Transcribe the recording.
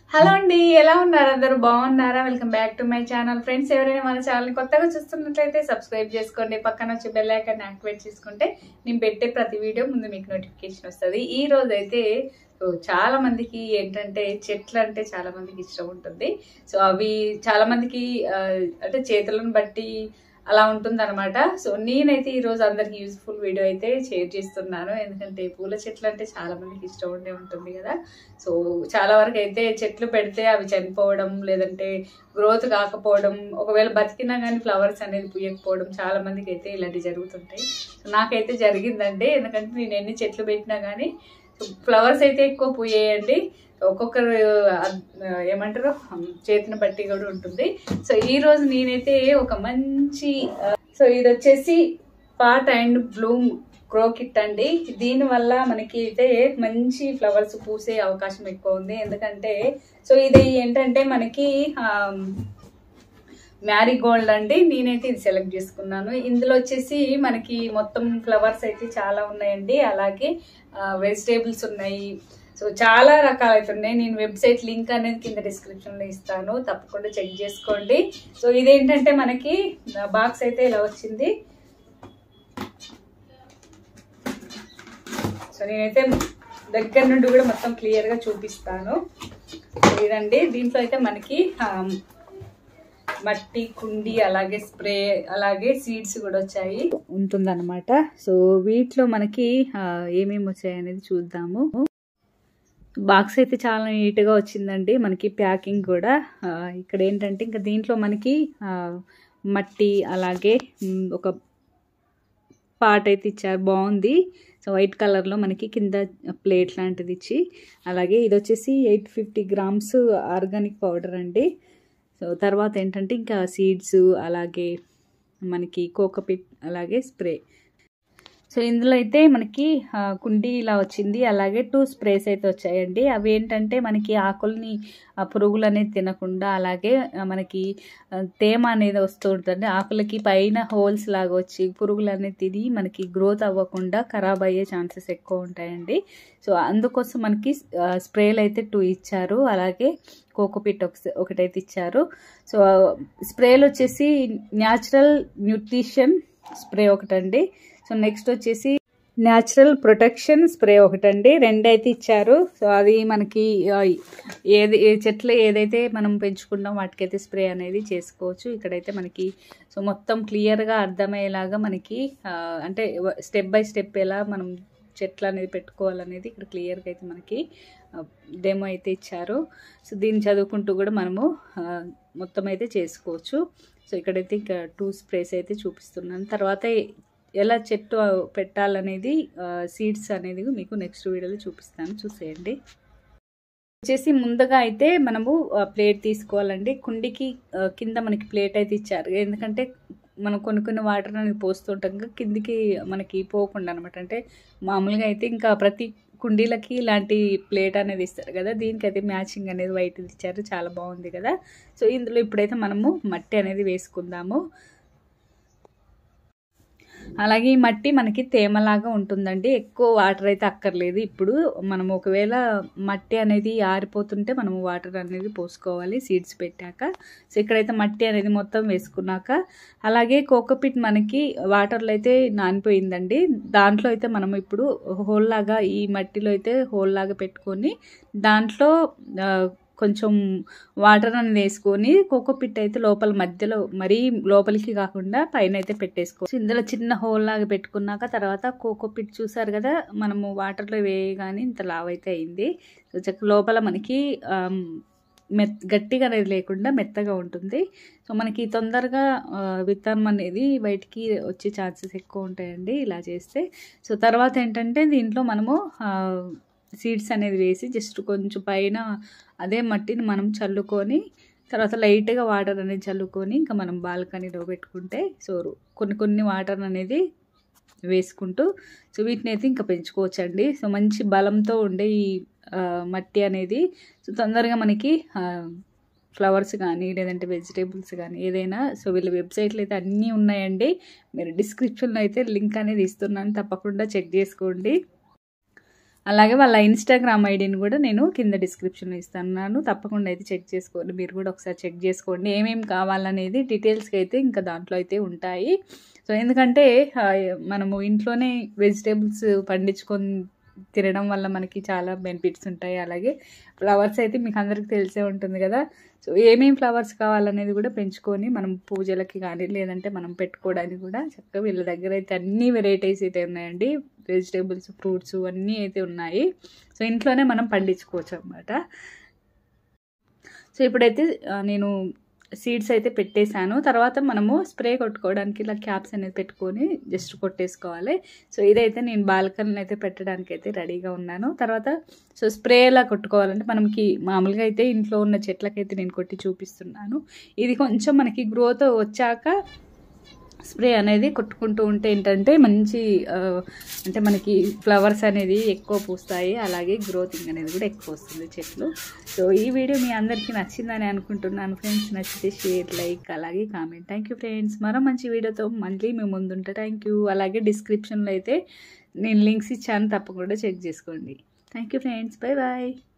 hello అండి ఎలా ఉన్నారు అందరూ బాగున్నారా welcome back to my channel friends ఎవరైనా మన ఛానల్ కొత్తగా చూస్తున్నట్లయితే సబ్స్క్రైబ్ చేసుకోండి పక్కన వచ్చి బెల్ ఐకాన్ యాక్టివేట్ చేసుకుంటే నేను పెట్టే ప్రతి వీడియో ముందు మీకు నోటిఫికేషన్ వస్తుంది ఈ రోజు అయితే సో చాలా మందికి ఏంటంటే చెట్లు అంటే చాలా మందికి ఇష్టం ఉంటుంది సో అవి చాలా మందికి ఆ, అంటే చేతులను బట్టి అలా ఉంటుంది అనమాట సో నేనైతే ఈ రోజు అందరికి యూజ్ఫుల్ వీడియో అయితే షేర్ చేస్తున్నాను ఎందుకంటే పూల చెట్లు అంటే చాలా మందికి ఇష్టం ఉండే ఉంటుంది కదా సో చాలా వరకు అయితే చెట్లు పెడితే అవి చనిపోవడం లేదంటే గ్రోత్ కాకపోవడం ఒకవేళ బతికినా కానీ ఫ్లవర్స్ అనేది పూయకపోవడం చాలా మందికి అయితే ఇలాంటివి జరుగుతుంటాయి సో నాకైతే జరిగిందండి ఎందుకంటే నేను ఎన్ని చెట్లు పెట్టినా కానీ ఫ్లవర్స్ అయితే ఎక్కువ పూయేయండి ఒక్కొక్కరు ఆ, ఏమంటారు చేతిని బట్టి కూడా ఉంటుంది సో ఈ రోజు నేనైతే ఒక మంచి ఆ, సో ఇది వచ్చేసి pot and bloom grow kit అండి దీని వల్ల మనకి అయితే మంచి ఫ్లవర్స్ పూసే అవకాశం ఎక్కువ ఉంది ఎందుకంటే సో ఇది ఏంటంటే మనకి మ్యారీ గోల్డ్ అండి నేనైతే ఇది సెలెక్ట్ చేసుకున్నాను ఇందులో వచ్చేసి మనకి మొత్తం ఫ్లవర్స్ అయితే చాలా ఉన్నాయండి అలాగే వెజిటేబుల్స్ ఉన్నాయి సో చాలా రకాలు అయితే ఉన్నాయి నేను వెబ్సైట్ లింక్ అనేది కింద డిస్క్రిప్షన్లో ఇస్తాను తప్పకుండా చెక్ చేసుకోండి సో ఇదేంటంటే మనకి బాక్స్ అయితే ఇలా వచ్చింది సో నేనైతే దగ్గర నుండి కూడా మొత్తం క్లియర్గా చూపిస్తాను ఇదండి దీంట్లో అయితే మనకి ఆ, మట్టి కుండి అలాగే స్ప్రే అలాగే సీడ్స్ కూడా వచ్చాయి ఉంటుందన్నమాట సో వీటిలో మనకి ఆ, ఏమేమి వచ్చాయి అనేది చూద్దాము బాక్స్ అయితే చాలా నీట్గా వచ్చిందండి మనకి ప్యాకింగ్ కూడా ఆ, ఇక్కడ ఏంటంటే ఇంకా దీంట్లో మనకి ఆ, మట్టి అలాగే మ్, ఒక పాట్ అయితే ఇచ్చారు బాగుంది సో వైట్ కలర్లో మనకి కింద ప్లేట్ లాంటిది ఇచ్చి అలాగే ఇది వచ్చేసి eight fifty grams organic powder అండి సో తర్వాత ఏంటంటే ఇంకా సీడ్స్ అలాగే మనకి కోకోపిట్ అలాగే స్ప్రే సో ఇందులో అయితే మనకి ఆ, కుండీ ఇలా వచ్చింది అలాగే టూ స్ప్రేస్ అయితే వచ్చాయండి అవి ఏంటంటే మనకి ఆకుల్ని ఆ పురుగులు అనేది తినకుండా అలాగే ఆ, మనకి ఆ, తేమ అనేది వస్తూ ఉంటుంది ఆకులకి పైన హోల్స్ లాగా వచ్చి పురుగులు అనేది తిని మనకి గ్రోత్ అవ్వకుండా ఖరాబ్ అయ్యే ఛాన్సెస్ ఎక్కువ ఉంటాయండి సో అందుకోసం మనకి ఆ, స్ప్రేలు అయితే టూ ఇచ్చారు అలాగే కోకోపిట్ ఒక ఒకటైతే ఇచ్చారు సో స్ప్రేలు వచ్చేసి న్యాచురల్ న్యూట్రిషన్ స్ప్రే ఒకటండి సో నెక్స్ట్ వచ్చేసి న్యాచురల్ ప్రొటెక్షన్ స్ప్రే ఒకటండి రెండు అయితే ఇచ్చారు సో అది మనకి ఆ, ఏది ఏ చెట్లు ఏదైతే మనం పెంచుకుంటాం వాటికైతే స్ప్రే అనేది చేసుకోవచ్చు ఇక్కడైతే మనకి సో మొత్తం క్లియర్గా అర్థమయ్యేలాగా మనకి ఆ, అంటే స్టెప్ బై స్టెప్ ఎలా మనం చెట్లు అనేది పెట్టుకోవాలనేది ఇక్కడ క్లియర్గా అయితే మనకి డెమో అయితే ఇచ్చారు సో దీన్ని చదువుకుంటూ కూడా మనము ఆ, మొత్తం అయితే చేసుకోవచ్చు సో ఇక్కడైతే ఇంకా టూ స్ప్రేస్ అయితే చూపిస్తున్నాను తర్వాత ఎలా చెట్టు పెట్టాలనేది సీడ్స్ అనేది మీకు నెక్స్ట్ వీడియోలో చూపిస్తాను చూసేయండి వచ్చేసి ముందుగా అయితే మనము ప్లేట్ తీసుకోవాలండి కుండికి ఆ, కింద మనకి ప్లేట్ అయితే ఇచ్చారు ఎందుకంటే మనం కొన్ని కొన్ని వాటర్ అనేది పోస్తుంటాం కదా, కిందికి మనకి పోకుండా అనమాట అంటే మామూలుగా అయితే ఇంకా ప్రతి కుండీలకి ఇలాంటి ప్లేట్ అనేది ఇస్తారు కదా దీనికైతే మ్యాచింగ్ అనేది వైట్ ఇచ్చారు చాలా బాగుంది కదా సో ఇందులో ఇప్పుడైతే మనము మట్టి అనేది వేసుకుందాము అలాగే ఈ మట్టి మనకి తేమలాగా ఉంటుందండి ఎక్కువ వాటర్ అయితే అక్కర్లేదు ఇప్పుడు మనం ఒకవేళ మట్టి అనేది ఆరిపోతుంటే మనము వాటర్ అనేది పోసుకోవాలి సీడ్స్ పెట్టాక సో ఇక్కడైతే మట్టి అనేది మొత్తం వేసుకున్నాక అలాగే కోకోపిట్ మనకి వాటర్లో అయితే నానిపోయిందండి దాంట్లో అయితే మనం ఇప్పుడు హోల్ లాగా ఈ మట్టిలో అయితే హోల్ లాగా పెట్టుకొని దాంట్లో ఆ, కొంచెం వాటర్ అనేది వేసుకొని కోకోపిట్ అయితే లోపల మధ్యలో మరీ లోపలికి కాకుండా పైన అయితే పెట్టేసుకోవచ్చు ఇందులో చిన్న హోల్ లాగా పెట్టుకున్నాక తర్వాత కోకోపిట్ చూసారు కదా మనము వాటర్లో వేయగానే ఇంత లావ్ అయితే అయింది సో చక్క లోపల మనకి ఆమ్, మెత్ గట్టిగా అనేది లేకుండా మెత్తగా ఉంటుంది సో మనకి తొందరగా ఆ, విత్తనం అనేది బయటికి వచ్చే ఛాన్సెస్ ఎక్కువ ఉంటాయండి ఇలా చేస్తే సో తర్వాత ఏంటంటే దీంట్లో మనము సీడ్స్ అనేది వేసి జస్ట్ కొంచెం పైన అదే మట్టిని మనం చల్లుకొని తర్వాత లైట్గా వాటర్ అనేది చల్లుకొని ఇంకా మనం బాల్కనీలో పెట్టుకుంటే సో కొన్ని కొన్ని వాటర్ అనేది వేసుకుంటూ సో వీటిని అయితే ఇంకా పెంచుకోవచ్చండి సో మంచి బలంతో ఉండే ఈ ఆ, మట్టి అనేది సో తొందరగా మనకి ఆ, ఫ్లవర్స్ కానీ లేదంటే వెజిటేబుల్స్ కానీ ఏదైనా సో వీళ్ళ వెబ్సైట్లో అయితే అన్నీ ఉన్నాయండి మీరు డిస్క్రిప్షన్లో అయితే లింక్ అనేది ఇస్తున్నాను తప్పకుండా చెక్ చేసుకోండి అలాగే వాళ్ళ ఇన్స్టాగ్రామ్ ఐడిని కూడా నేను కింద డిస్క్రిప్షన్లో ఇస్తున్నాను తప్పకుండా అయితే చెక్ చేసుకోండి మీరు కూడా ఒకసారి చెక్ చేసుకోండి ఏమేమి కావాలనేది డీటెయిల్స్కి అయితే ఇంకా దాంట్లో అయితే ఉంటాయి సో ఎందుకంటే ఆ, మనము ఇంట్లోనే వెజిటేబుల్స్ పండించుకొని తినడం వల్ల మనకి చాలా బెనిఫిట్స్ ఉంటాయి అలాగే ఫ్లవర్స్ అయితే మీకు అందరికీ తెలిసే ఉంటుంది కదా సో ఏమేమి ఫ్లవర్స్ కావాలనేది కూడా పెంచుకొని మనం పూజలకి కానీ లేదంటే మనం పెట్టుకోవడానికి కూడా చక్కగా వీళ్ళ దగ్గర అయితే అన్ని వెరైటీస్ అయితే ఉన్నాయండి వెజిటేబుల్స్ ఫ్రూట్స్ అన్నీ అయితే ఉన్నాయి సో ఇంట్లోనే మనం పండించుకోవచ్చు అనమాట సో ఇప్పుడైతే ఆ, నేను సీడ్స్ అయితే పెట్టేశాను తర్వాత మనము స్ప్రే కొట్టుకోవడానికి ఇలా క్యాప్స్ అనేది పెట్టుకొని జస్ట్ కొట్టేసుకోవాలి సో ఇదైతే నేను బాల్కనీలో అయితే పెట్టడానికి అయితే రెడీగా ఉన్నాను తర్వాత సో స్ప్రే ఎలా కొట్టుకోవాలంటే మనకి మామూలుగా అయితే ఇంట్లో ఉన్న చెట్లకైతే నేను కొట్టి చూపిస్తున్నాను ఇది కొంచెం మనకి గ్రోత్ వచ్చాక స్ప్రే అనేది కొట్టుకుంటూ ఉంటే ఏంటంటే మంచి ఆ, అంటే మనకి ఫ్లవర్స్ అనేది ఎక్కువ పూస్తాయి అలాగే గ్రోతింగ్ అనేది కూడా ఎక్కువ వస్తుంది చెట్లు సో ఈ వీడియో మీ అందరికీ నచ్చిందని అనుకుంటున్నాను ఫ్రెండ్స్ నచ్చితే షేర్ లైక్ అలాగే కామెంట్ థ్యాంక్ యూ ఫ్రెండ్స్ మరో మంచి వీడియోతో మళ్ళీ మీ ముందుంటా థ్యాంక్ యూ అలాగే డిస్క్రిప్షన్లో అయితే నేను లింక్స్ ఇచ్చాను తప్పకుండా చెక్ చేసుకోండి thank you friends bye bye